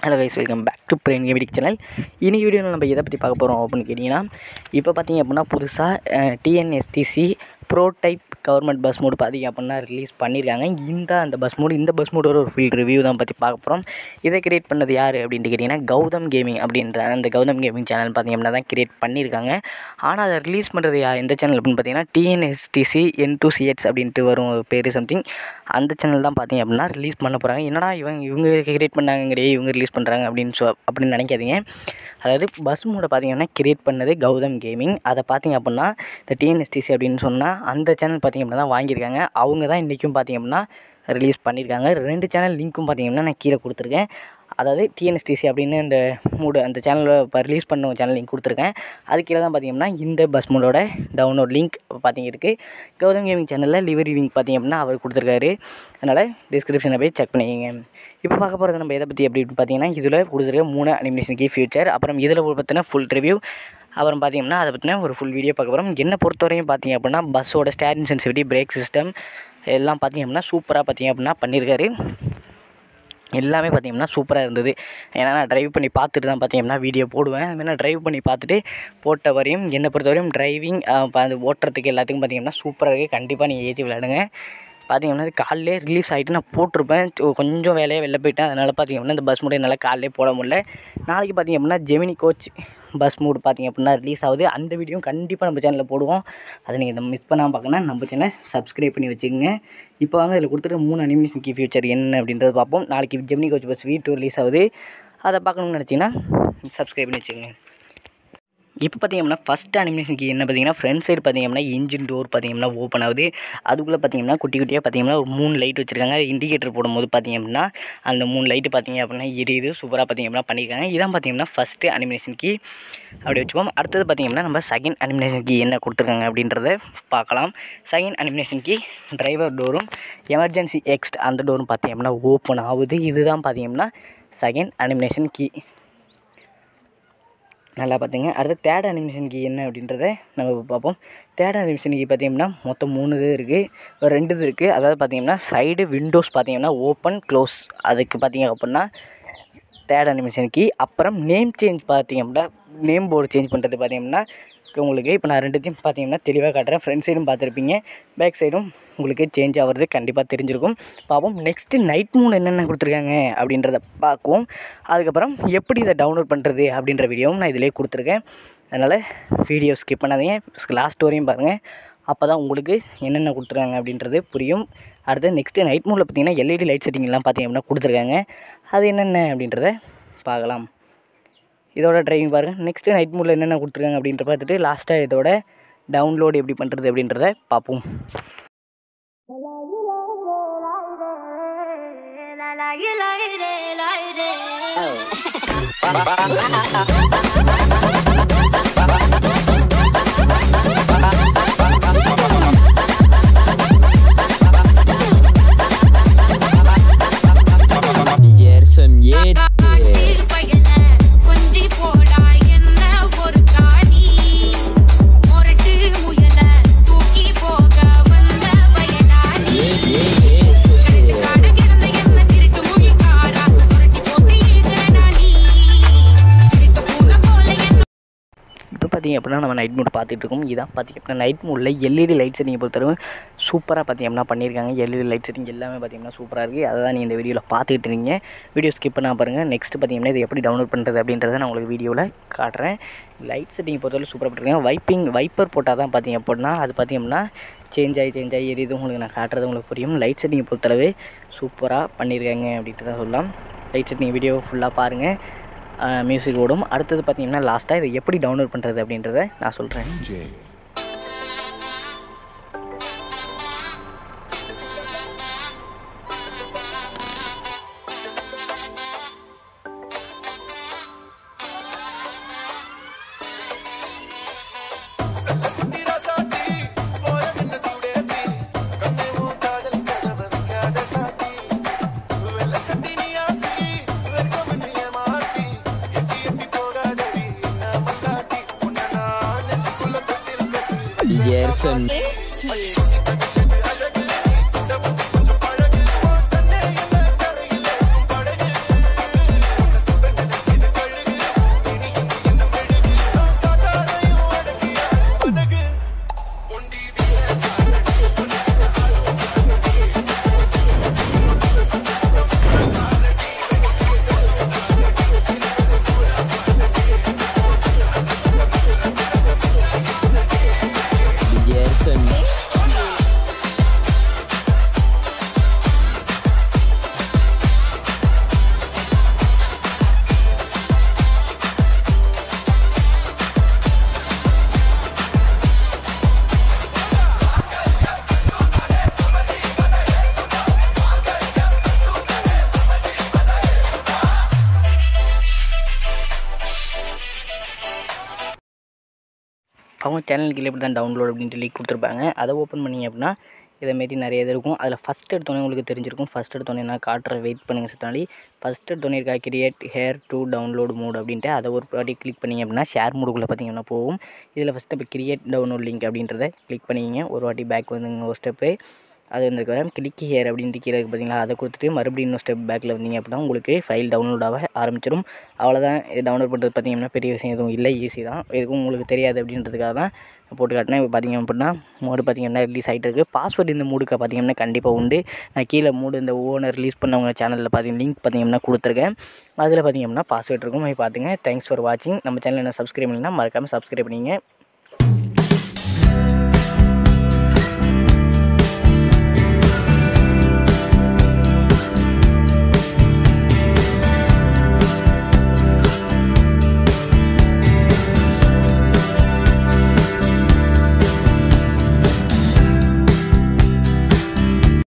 Hello guys welcome back to brain gametic channel இன்னைக்கு வீடியோவில் நம்ம எதை பற்றி பார்க்க போகிறோம் அப்படின்னு கேட்டிங்கன்னா இப்போ பார்த்தீங்க அப்படின்னா புதுசாக TNSTC pro type government bus mod பார்த்தீங்க அப்படின்னா ரிலீஸ் பண்ணியிருக்காங்க இந்த அந்த பஸ் மோடு இந்த பஸ் மோடோட ஒரு ஃபுல் ரிவ்யூ தான் பற்றி பார்க்க போகிறோம் இதை கிரியேட் பண்ணது யார் அப்படின்ட்டு கேட்டிங்கன்னா கௌதம் கேமிங் அப்படின்ற அந்த கௌதம் கேமிங் சேனல் பார்த்தீங்க அப்படின்னா தான் கிரியேட் பண்ணியிருக்காங்க ஆனால் அதை ரிலீஸ் பண்ணுறது யா எந்த சேனல் அப்படின்னு பார்த்தீங்கன்னா டிஎன்எஸ்டிசி என் டூ சிஹெச் அப்படின்ட்டு வரும் பேர் சம்திங் அந்த சேனல் தான் பார்த்தீங்க அப்படின்னா ரிலீஸ் பண்ண போகிறாங்க என்னடா இவங்க இவங்க கிரியேட் பண்ணாங்கங்கிறே இவங்க ரிலீஸ் பண்ணுறாங்க அப்படின்னு சொ அப்படின்னு நினைக்காதீங்க அதாவது பஸ் மோடை பார்த்தீங்கன்னா கிரியேட் பண்ணது கௌதம் கேமிங் அதை பார்த்தீங்க அப்படின்னா இந்த டிஎன்எஸ்டிசி அப்படின்னு சொன்னால் அந்த சேனல் பார்த்தீங்க அப்படின்னா தான் வாங்கியிருக்காங்க அவங்க தான் இன்றைக்கும் பார்த்தீங்க அப்படின்னா ரிலீஸ் பண்ணியிருக்காங்க ரெண்டு சேனல் லிங்க்கும் பார்த்தீங்கன்னா நான் கீழே கொடுத்துருக்கேன் அதாவது டிஎன்எஸ்டிசி அப்படின்னு இந்த மூடு அந்த சேனலில் இப்போ ரிலீஸ் பண்ண சேனல் லிங்க் கொடுத்துருக்கேன் அது கீழே தான் பார்த்தீங்கன்னா இந்த பஸ் மோடோட டவுன்லோட் லிங்க் பார்த்தீங்க இருக்குது கௌதம் கேமிங் சேனலில் லிவரி லிங்க் பார்த்தீங்க அப்படின்னா அவர் கொடுத்துருக்காரு அதனால் டிஸ்கிரிப்ஷனில் போய் செக் பண்ணிக்கங்க இப்போ பார்க்க போகிறது நம்ம எதை பற்றி அப்படி பார்த்தீங்கன்னா இதில் கொடுத்துருக்க மூணு அனிமேஷன் கீ ஃபியூச்சர் அப்புறம் இதில் பற்றின ஃபுல் ரிவ்யூ அப்புறம் பார்த்தீங்கன்னா அதை பற்றின ஒரு ஃபுல் வீடியோ பார்க்க போகிறோம் என்னை பொறுத்தவரையும் பார்த்தீங்க அப்படின்னா பஸ்ஸோட ஸ்டேரிங் சென்சிவிட்டி பிரேக் சிஸ்டம் எல்லாம் பார்த்தீங்க அப்படின்னா சூப்பராக பார்த்தீங்க அப்படின்னா பண்ணியிருக்காரு எல்லாமே பார்த்தீங்கன்னா சூப்பராக இருந்தது ஏன்னா நான் ட்ரைவ் பண்ணி பார்த்துட்டு தான் பார்த்தீங்கன்னா வீடியோ போடுவேன் அதுமாதிரி நான் ட்ரைவ் பண்ணி பார்த்துட்டு போட்ட வரையும் என்னை பொறுத்தவரையும் டிரைவிங் அது ஓட்டுறதுக்கு எல்லாத்துக்கும் பார்த்தீங்கன்னா சூப்பராக இருக்குது கண்டிப்பாக நீங்கள் ஏற்றி விளையாடுங்க பார்த்தீங்கன்னா இது காலையிலே ரிலீஸ் ஆகிட்டு நான் போட்டிருப்பேன் கொ- கொஞ்சம் வேலையாக வெளில போயிட்டேன் அதனால் பார்த்தீங்க அப்படின்னா இந்த பஸ் மூடு என்னால் காலையிலே போட முடியல நாளைக்கு பார்த்தீங்க அப்படின்னா ஜெமினி கோச் பஸ் மூடு பார்த்தீங்க அப்படின்னா ரிலீஸ் ஆகுது அந்த வீடியோ கண்டிப்பாக நம்ம சேனலில் போடுவோம் அதை நீங்கள் மிஸ் பண்ணாமல் பார்க்கணும் நம்ம சேனல் சப்ஸ்கிரைப் பண்ணி வச்சுக்கோங்க இப்போ வாங்க இதில் கொடுத்துருக்க மூணு அனிமேஷன் கீ ஃபியூச்சர் என்ன அப்படின்றத பார்ப்போம் நாளைக்கு Gemini coach bus V two release ஆகுது அதை பார்க்கணும்னு நினச்சிங்கன்னா சப்ஸ்கிரைப் பண்ணி வச்சுக்கோங்க இப்போ பார்த்தீங்கன்னா ஃபஸ்ட் அனிமேஷனுக்கு என்ன பார்த்தீங்கன்னா ஃப்ரண்ட் சைடு பார்த்தீங்கன்னா இன்ஜின் டோர் பார்த்தீங்கன்னா ஓப்பன் ஆகுது அதுக்குள்ளே பார்த்தீங்கன்னா குட்டி குட்டியாக பார்த்தீங்கன்னா ஒரு மூணு லைட் வச்சுருக்காங்க இண்டிகேட்டர் போடும்போது பார்த்தீங்க அப்படின்னா அந்த மூணு லைட்டு பார்த்தீங்க அப்படின்னா எரியுது சூப்பராக பார்த்தீங்க அப்படின்னா பண்ணியிருக்காங்க இதான் பார்த்தீங்கன்னா ஃபஸ்ட்டு அனிமேஷன் கீ அப்படி வச்சுக்கோம் அடுத்தது பார்த்தீங்கன்னா நம்ம செகண்ட் அனிமேஷன் கீ என்ன கொடுத்துருக்காங்க அப்படின்றத பார்க்கலாம் செகண்ட் அனிமேஷன் கீ டிரைவர் டோரும் எமர்ஜென்சி எக்ஸ்ட் அந்த டோரும் பார்த்தீங்க அப்படின்னா ஓப்பன் ஆகுது இதுதான் பார்த்தீங்கன்னா செகண்ட் அனிமேஷன் கீ நல்லா பார்த்துங்க அடுத்து தேர்ட் அனிமேஷன் கீ என்ன அப்படின்றத நம்ம இப்ப பார்ப்போம் தேர்ட் அனிமேஷன் கீ பார்த்தீங்கன்னா மொத்தம் மூணு இது இருக்குது ஒரு ரெண்டு இது இருக்குது அதாவது பார்த்தீங்கன்னா சைடு விண்டோஸ் பார்த்தீங்கன்னா ஓப்பன் க்ளோஸ் அதுக்கு பார்த்தீங்க அப்படின்னா தேர்ட் அனிமேஷன் கீ அப்புறம் நேம் சேஞ்ச் பார்த்தீங்க அப்படின்னா நேம் போர்டு சேஞ்ச் பண்ணுறது பார்த்தீங்கன்னா உங்களுக்கு இப்போ நான் ரெண்டுத்தையும் பார்த்தீங்கன்னா தெளிவாக காட்டுறேன் ஃப்ரண்ட் சைடும் பார்த்துருப்பீங்க பேக் சைடும் உங்களுக்கு சேஞ்ச் ஆகிறது கண்டிப்பாக தெரிஞ்சிருக்கும் பார்ப்போம் நெக்ஸ்ட்டு நைட் மூன் என்னென்ன கொடுத்துருக்காங்க அப்படின்றத பார்க்குவோம் அதுக்கப்புறம் எப்படி இதை டவுன்லோட் பண்ணுறது அப்படின்ற வீடியோவும் நான் இதிலே கொடுத்துருக்கேன் அதனால் வீடியோ ஸ்கிப் பண்ணாதீங்க லாஸ்ட் வரையும் பாருங்கள் அப்போ தான் உங்களுக்கு என்னென்ன கொடுத்துருக்காங்க அப்படின்றது புரியும் அடுத்து நெக்ஸ்ட்டு நைட் மூடில் பார்த்தீங்கன்னா எல்இடி லைட் செட்டிங்லாம் பார்த்தீங்க அப்படின்னா கொடுத்துருக்காங்க அது என்னென்ன அப்படின்றத பார்க்கலாம் இதோட டிரைவிங் பாருங்கள் நெக்ஸ்ட்டு நைட் மூடில் என்னென்ன கொடுத்துருக்காங்க அப்படின்ற பார்த்துட்டு லாஸ்ட்டாக இதோட டவுன்லோட் எப்படி பண்ணுறது அப்படின்றத பார்ப்போம் Yersem yedi. காட்டு பயல கொஞ்சி போடா என்ன ஒரு காணி மொரட்டு முயல தூக்கி போக வந்த பயனாளி கரண்டு காட கிடந்த என்ன திருட்டு மொழிக்காரா புரட்டி போட்டு இழுக்கிறடா நீ திருட்டு பூனை போல என்ன இப்போ பார்த்தீங்க அப்படின்னா நம்ம நைட் மூட் பார்த்துட்டு இருக்கோம் இதான் பார்த்தீங்க அப்படின்னா நைட் மூடில் எல்இடி லைட் செட்டிங் பொறுத்தவரை சூப்பராக பார்த்தீங்க அப்படின்னா பண்ணியிருக்காங்க எல்இடி லைட் செட்டிங் எல்லாமே பார்த்தீங்கன்னா சூப்பராக இருக்குது அதை தான் நீங்கள் இந்த வீடியோவில் பார்த்துக்கிட்டு இருக்கீங்க வீடியோ ஸ்கிப் பண்ணால் பாருங்கள் நெக்ஸ்ட் பார்த்தீங்கன்னா இது எப்படி டவுன்லோட் பண்ணுறது அப்படின்றத நான் உங்களுக்கு வீடியோவில் காட்டுறேன் லைட் செட்டிங் பொறுத்தவரை சூப்பராக பண்ணிருக்காங்க வைப்பிங் வைப்பர் போட்டால் தான் பார்த்தீங்க அப்படின்னா அது பார்த்தீங்க அப்படின்னா சேஞ்ச் ஆகி சேஞ்ச் ஆகி எரியுது உங்களுக்கு நான் காட்டுறது உங்களுக்கு புரியும் லைட் செட்டிங் பொறுத்தளவு சூப்பராக பண்ணியிருக்காங்க அப்படின்ட்டு தான் சொல்லலாம் லைட் செட்டிங் வீடியோ ஃபுல்லாக பாருங்கள் மியூசிக் ஓடும் அடுத்தது பார்த்தீங்கன்னா லாஸ்ட்டாக இதை எப்படி டவுன்லோட் பண்ணுறது அப்படின்றத நான் சொல்கிறேன் Yersem அவங்க சேனலுக்கு இப்படி தான் டவுன்லோட் அப்படின்ட்டு லிங்க் கொடுத்துருப்பாங்க அதை ஓப்பன் பண்ணிங்க அப்படின்னா இதேமாரி நிறைய இது இருக்கும் அதில் ஃபஸ்ட் எடுத்தோன்னே உங்களுக்கு தெரிஞ்சிருக்கும் ஃபஸ்ட் எடுத்தோன்னே நான் காட்டுற வெயிட் பண்ணுங்கள் சித்தாளி ஃபஸ்ட் எடுத்தோன்னே இருக்கா create here to download mod அப்படின்ட்டு அதை ஒரு வாட்டி கிளிக் பண்ணிங்க அப்படின்னா ஷேர் மோடுக்குள்ளே பார்த்தீங்கன்னா போகும் இதில் ஃபஸ்ட்டு இப்போ கிரியேட் டவுன்லோட் லிங்க் அப்படின்றத கிளிக் பண்ணிக்கிங்க ஒரு வாட்டி பேக் வந்துங்க ஒரு ஸ்டெப்பு அது வந்து கிளிக் ஹேர் அப்படின்ட்டு கீழே இருக்குது பார்த்தீங்களா அதை கொடுத்துட்டு மறுபடியும் இன்னும் ஸ்டெப் பேக்கில் வந்தீங்க அப்படின்னா உங்களுக்கு ஃபைல் டவுன்லோட் ஆக ஆரம்பிச்சிடும் அவ்வளோதான் இது டவுன்லோட் பண்ணுறது பார்த்தீங்கன்னா பெரிய விஷயம் எதுவும் இல்லை ஈஸி தான் எதுவும் உங்களுக்கு தெரியாது அப்படின்றதுக்காக தான் போட்டு காட்டினேன் இப்போ பார்த்தீங்க அப்படின்னா மோடு பார்த்தீங்கன்னா ரிலீஸ் ஆகிட்டு இருக்குது பாஸ்வேர்டு இந்த மூடுக்கு பார்த்தீங்கன்னா கண்டிப்பாக உண்டு நான் கீழே மூடு இந்த ஓனர் ரிலீஸ் பண்ணவங்க சேனலில் பார்த்தீங்கன்னா லிங்க் பார்த்தீங்கன்னா கொடுத்துருக்கேன் அதில் பார்த்தீங்க அப்படின்னா பாஸ்வேர்ட் இருக்கும் போய் பார்த்துங்க தேங்க்ஸ் ஃபார் வாட்சிங் நம்ம சேனல் என்ன சப்ஸ்கிரைப் பண்ணிங்கன்னா மறக்காமல் சப்ஸ்கிரைப் பண்ணிங்க